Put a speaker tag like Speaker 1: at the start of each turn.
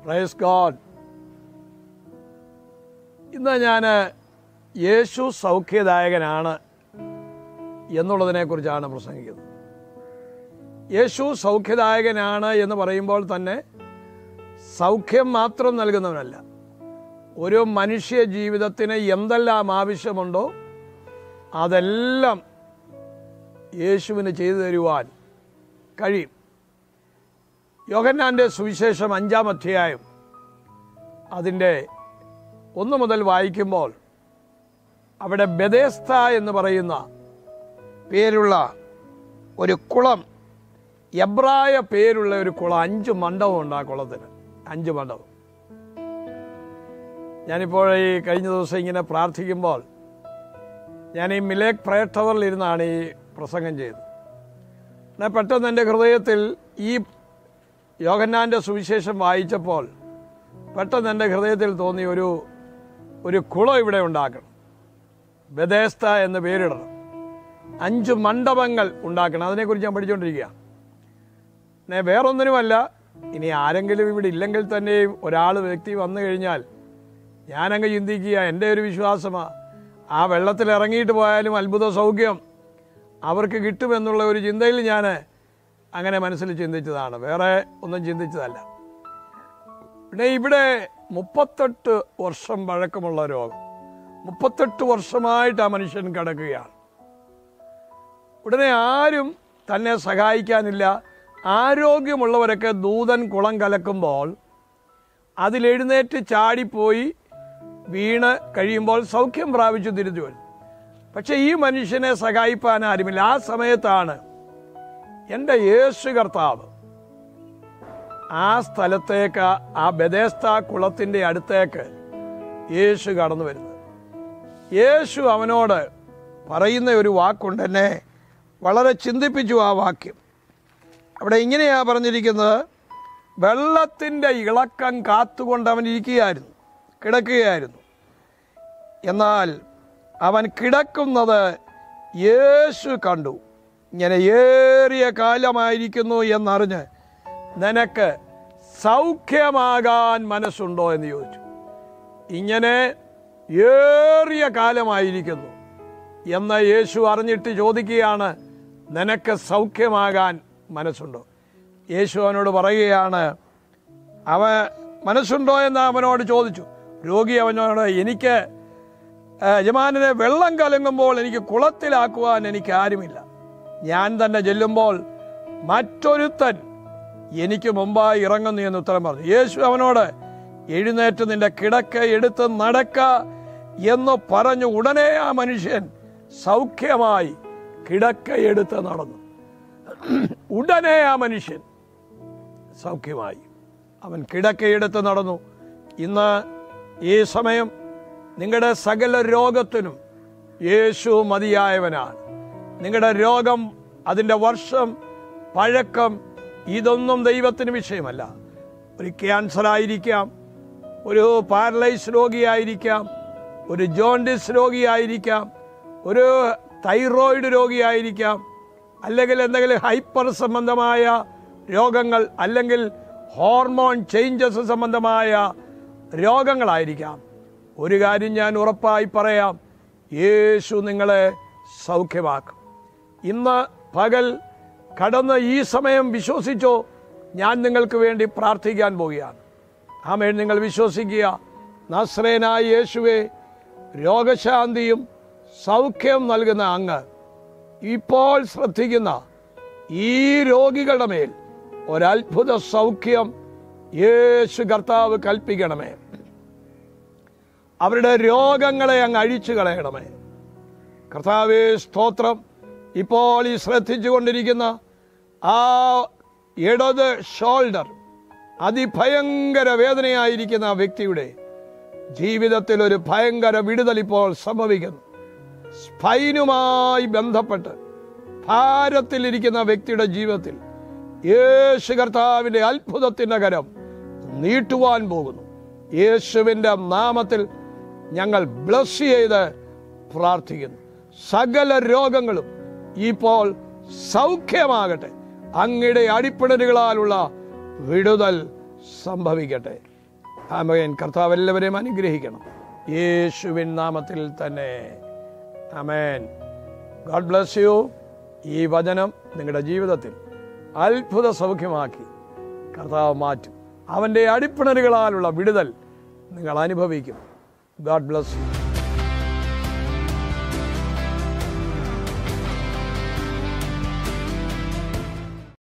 Speaker 1: praise God ഇന്ന് ഞാൻ യേശു സൗഖ്യദായകനാണ് എന്നുള്ളതിനെക്കുറിച്ചാണ് പ്രസംഗിക്കുന്നത് യേശു സൗഖ്യദായകനാണ് എന്ന് പറയുമ്പോൾ തന്നെ സൗഖ്യം മാത്രം നൽകുന്നവനല്ല ഒരു മനുഷ്യ ജീവിതത്തിന് എന്തെല്ലാം ആവശ്യമുണ്ടോ അതെല്ലാം യേശുവിന് ചെയ്തു തരുവാൻ കഴിയും യോഹന്നാൻ്റെ സുവിശേഷം അഞ്ചാം അധ്യായം അതിൻ്റെ ഒന്ന് മുതൽ വായിക്കുമ്പോൾ അവിടെ ബദേസ്ത എന്ന് പറയുന്ന പേരുള്ള ഒരു കുളം എബ്രായ പേരുള്ള ഒരു കുളം അഞ്ച് മണ്ഡപമുണ്ട് ആ കുളത്തിന് അഞ്ച് മണ്ഡപം ഞാനിപ്പോൾ ഈ കഴിഞ്ഞ ദിവസം ഇങ്ങനെ പ്രാർത്ഥിക്കുമ്പോൾ ഞാൻ ഈ മിലേക്ക് പ്രയർ ടവറിൽ ഇരുന്നാണ് ഈ പ്രസംഗം ചെയ്തത് എന്നാൽ പെട്ടെന്ന് എൻ്റെ ഹൃദയത്തിൽ ഈ യോഹന്നാൻ്റെ സുവിശേഷം വായിച്ചപ്പോൾ പെട്ടെന്ന് എൻ്റെ ഹൃദയത്തിൽ തോന്നി ഒരു ഒരു കുളം ഇവിടെ ഉണ്ടാക്കണം ബദേസ്ത എന്ന് പേരിടണം അഞ്ച് മണ്ഡപങ്ങൾ ഉണ്ടാക്കണം അതിനെക്കുറിച്ച് ഞാൻ പഠിച്ചുകൊണ്ടിരിക്കുക പിന്നെ വേറൊന്നിനുമല്ല ഇനി ആരെങ്കിലും ഇവിടെ ഇല്ലെങ്കിൽ തന്നെയും ഒരാൾ വ്യക്തി വന്നു കഴിഞ്ഞാൽ ഞാനങ്ങ് ചിന്തിക്കുക എൻ്റെ ഒരു വിശ്വാസമാണ് ആ വെള്ളത്തിൽ ഇറങ്ങിയിട്ട് പോയാലും അത്ഭുത സൗഖ്യം അവർക്ക് കിട്ടുമെന്നുള്ള ഒരു ചിന്തയിൽ ഞാൻ അങ്ങനെ മനസ്സിൽ ചിന്തിച്ചതാണ് വേറെ ഒന്നും ചിന്തിച്ചതല്ല പിന്നെ ഇവിടെ മുപ്പത്തെട്ട് വർഷം പഴക്കമുള്ള രോഗം മുപ്പത്തെട്ട് വർഷമായിട്ട് ആ മനുഷ്യൻ കിടക്കുകയാണ് ഉടനെ ആരും തന്നെ സഹായിക്കാനില്ല ആരോഗ്യമുള്ളവരൊക്കെ ദൂതൻ കുളം കലക്കുമ്പോൾ അതിലെഴുന്നേറ്റ് ചാടിപ്പോയി വീണ് കഴിയുമ്പോൾ സൗഖ്യം പ്രാപിച്ചു തിരിച്ചു വരും പക്ഷെ ഈ മനുഷ്യനെ സഹായിപ്പാൻ ആരുമില്ല ആ സമയത്താണ് എൻ്റെ യേശു കർത്താവ് ആ സ്ഥലത്തേക്ക് ആ ബദേസ്ത കുളത്തിൻ്റെ അടുത്തേക്ക് യേശു കടന്നു വരുന്നത് യേശു അവനോട് പറയുന്ന ഒരു വാക്കുണ്ട് എന്നെ വളരെ ചിന്തിപ്പിച്ചു ആ വാക്യം അവിടെ ഇങ്ങനെയാ പറഞ്ഞിരിക്കുന്നത് വെള്ളത്തിൻ്റെ ഇളക്കം കാത്തുകൊണ്ട് അവൻ ഇരിക്കുകയായിരുന്നു കിടക്കുകയായിരുന്നു എന്നാൽ അവൻ കിടക്കുന്നത് യേശു കണ്ടു ഇങ്ങനെ ഏറിയ കാലമായിരിക്കുന്നു എന്നറിഞ്ഞ് നിനക്ക് സൗഖ്യമാകാൻ മനസ്സുണ്ടോ എന്ന് ചോദിച്ചു ഇങ്ങനെ ഏറിയ കാലമായിരിക്കുന്നു എന്ന് യേശു അറിഞ്ഞിട്ട് ചോദിക്കുകയാണ് നിനക്ക് സൗഖ്യമാകാൻ മനസ്സുണ്ടോ യേശു അവനോട് പറയുകയാണ് അവ മനസ്സുണ്ടോ എന്ന് അവനോട് ചോദിച്ചു രോഗി അവനോട് എനിക്ക് യജമാനെ വെള്ളം കലങ്ങുമ്പോൾ എനിക്ക് കുളത്തിലാക്കുവാൻ എനിക്ക് ആരുമില്ല ഞാൻ തന്നെ ചെല്ലുമ്പോൾ മറ്റൊരുത്തൻ എനിക്ക് മുമ്പായി ഇറങ്ങുന്നു എന്ന് ഉത്തരം പറഞ്ഞു യേശു അവനോട് എഴുന്നേറ്റ് നിന്റെ കിടക്ക എടുത്ത് നടക്ക എന്ന് പറഞ്ഞു ഉടനെ ആ മനുഷ്യൻ സൗഖ്യമായി കിടക്ക എടുത്ത് നടന്നു ഉടനെ ആ മനുഷ്യൻ സൗഖ്യമായി അവൻ കിടക്കയെടുത്ത് നടന്നു ഇന്ന് ഈ സമയം നിങ്ങളുടെ സകല രോഗത്തിനും യേശു മതിയായവനാണ് നിങ്ങളുടെ രോഗം അതിൻ്റെ വർഷം പഴക്കം ഇതൊന്നും ദൈവത്തിന് വിഷയമല്ല ഒരു ക്യാൻസർ ആയിരിക്കാം ഒരു പാരലൈസ് രോഗിയായിരിക്കാം ഒരു ജോണ്ടിസ് രോഗിയായിരിക്കാം ഒരു തൈറോയിഡ് രോഗിയായിരിക്കാം അല്ലെങ്കിൽ എന്തെങ്കിലും ഹൈപ്പർ സംബന്ധമായ രോഗങ്ങൾ അല്ലെങ്കിൽ ഹോർമോൺ ചേഞ്ചസ് സംബന്ധമായ രോഗങ്ങളായിരിക്കാം ഒരു കാര്യം ഞാൻ ഉറപ്പായി പറയാം യേശു നിങ്ങളെ സൗഖ്യമാക്കും ഇന്ന് പകൽ കടന്ന് ഈ സമയം വിശ്വസിച്ചോ ഞാൻ നിങ്ങൾക്ക് വേണ്ടി പ്രാർത്ഥിക്കാൻ പോവുകയാണ് ആമേൻ നിങ്ങൾ വിശ്വസിക്കുക നസ്രേനായ യേശുവെ രോഗശാന്തിയും സൗഖ്യം നൽകുന്ന അങ്ങ് ഇപ്പോൾ ശ്രദ്ധിക്കുന്ന ഈ രോഗികളുടെ മേൽ ഒരത്ഭുത സൗഖ്യം യേശു കർത്താവ് കൽപ്പിക്കണമേ അവരുടെ രോഗങ്ങളെ അങ്ങ് അഴിച്ചു കളയണമേ കർത്താവേ സ്തോത്രം ഇപ്പോൾ ഈ ശ്രദ്ധിച്ചു കൊണ്ടിരിക്കുന്ന ആ ഇടത് ഷോൾഡർ അതിഭയങ്കര വേദനയായിരിക്കുന്ന ആ വ്യക്തിയുടെ ജീവിതത്തിൽ ഒരു ഭയങ്കര വിടുതൽ ഇപ്പോൾ സംഭവിക്കുന്നു സ്പൈനുമായി ബന്ധപ്പെട്ട് ഭാരത്തിലിരിക്കുന്ന വ്യക്തിയുടെ ജീവിതത്തിൽ യേശു കർത്താവിൻ്റെ അത്ഭുതത്തിൻ്റെ കരം നീട്ടുവാൻ പോകുന്നു യേശുവിൻ്റെ നാമത്തിൽ ഞങ്ങൾ ബ്ലസ് ചെയ്ത് പ്രാർത്ഥിക്കുന്നു സകല രോഗങ്ങളും ഇപ്പോൾ സൗഖ്യമാകട്ടെ അങ്ങയുടെ അടിപ്പിണരുകളാലുള്ള വിടുതൽ സംഭവിക്കട്ടെ ആമേൻ കർത്താവ് എല്ലാവരെയും അനുഗ്രഹിക്കണം യേശുവിൻ നാമത്തിൽ തന്നെ അമേൻ ഗോഡ് ബ്ലസ് യു ഈ വചനം നിങ്ങളുടെ ജീവിതത്തിൽ അത്ഭുത സൗഖ്യമാക്കി കർത്താവ് മാറ്റും അവൻ്റെ അടിപ്പിണരുകളാലുള്ള വിടുതൽ നിങ്ങൾ അനുഭവിക്കും ഗോഡ് ബ്ലസ് യു